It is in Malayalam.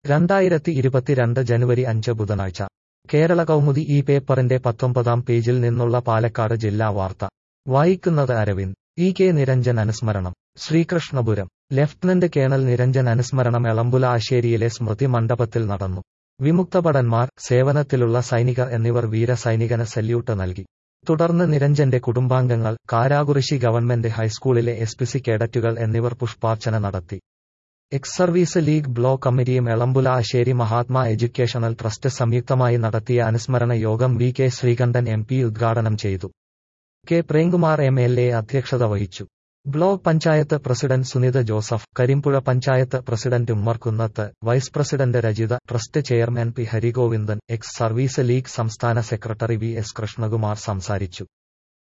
രണ്ടായിരത്തി ഇരുപത്തിരണ്ട് ജനുവരി അഞ്ച് ബുധനാഴ്ച കേരള കൗമുദി ഈ പേപ്പറിന്റെ പത്തൊമ്പതാം പേജിൽ നിന്നുള്ള പാലക്കാട് ജില്ലാ വാർത്ത വായിക്കുന്നത് അരവിന്ദ് ഇ കെ നിരഞ്ജൻ അനുസ്മരണം ശ്രീകൃഷ്ണപുരം ലഫ്റ്റനന്റ് കേണൽ നിരഞ്ജൻ അനുസ്മരണം എളമ്പുല ആശേരിയിലെ സ്മൃതി മണ്ഡപത്തിൽ നടന്നു വിമുക്തഭടന്മാർ സേവനത്തിലുള്ള സൈനികർ എന്നിവർ വീര സൈനികന് സല്യൂട്ട് നൽകി തുടർന്ന് നിരഞ്ജന്റെ കുടുംബാംഗങ്ങൾ കാരാകുറിശി ഗവൺമെന്റ് ഹൈസ്കൂളിലെ എസ് പി സി കേഡറ്റുകൾ എന്നിവർ പുഷ്പാർച്ചന നടത്തി എക്സ് സർവീസ് ലീഗ് ബ്ലോക്ക് കമ്മിറ്റിയും Elampulassery Mahatma educational trust സംയുക്തമായി നടത്തിയ അനുസ്മരണ യോഗം V K Sreekandan M P ഉദ്ഘാടനം ചെയ്തു K Premkumar M L A അധ്യക്ഷത വഹിച്ചു block panchayat president Sunitha Joseph Karimpuzha panchayat president Ummer Kunnath vice president Rajitha trust chairman P Harigovindan ex service league സംസ്ഥാന സെക്രട്ടറി വി എസ് കൃഷ്ണകുമാർ സംസാരിച്ചു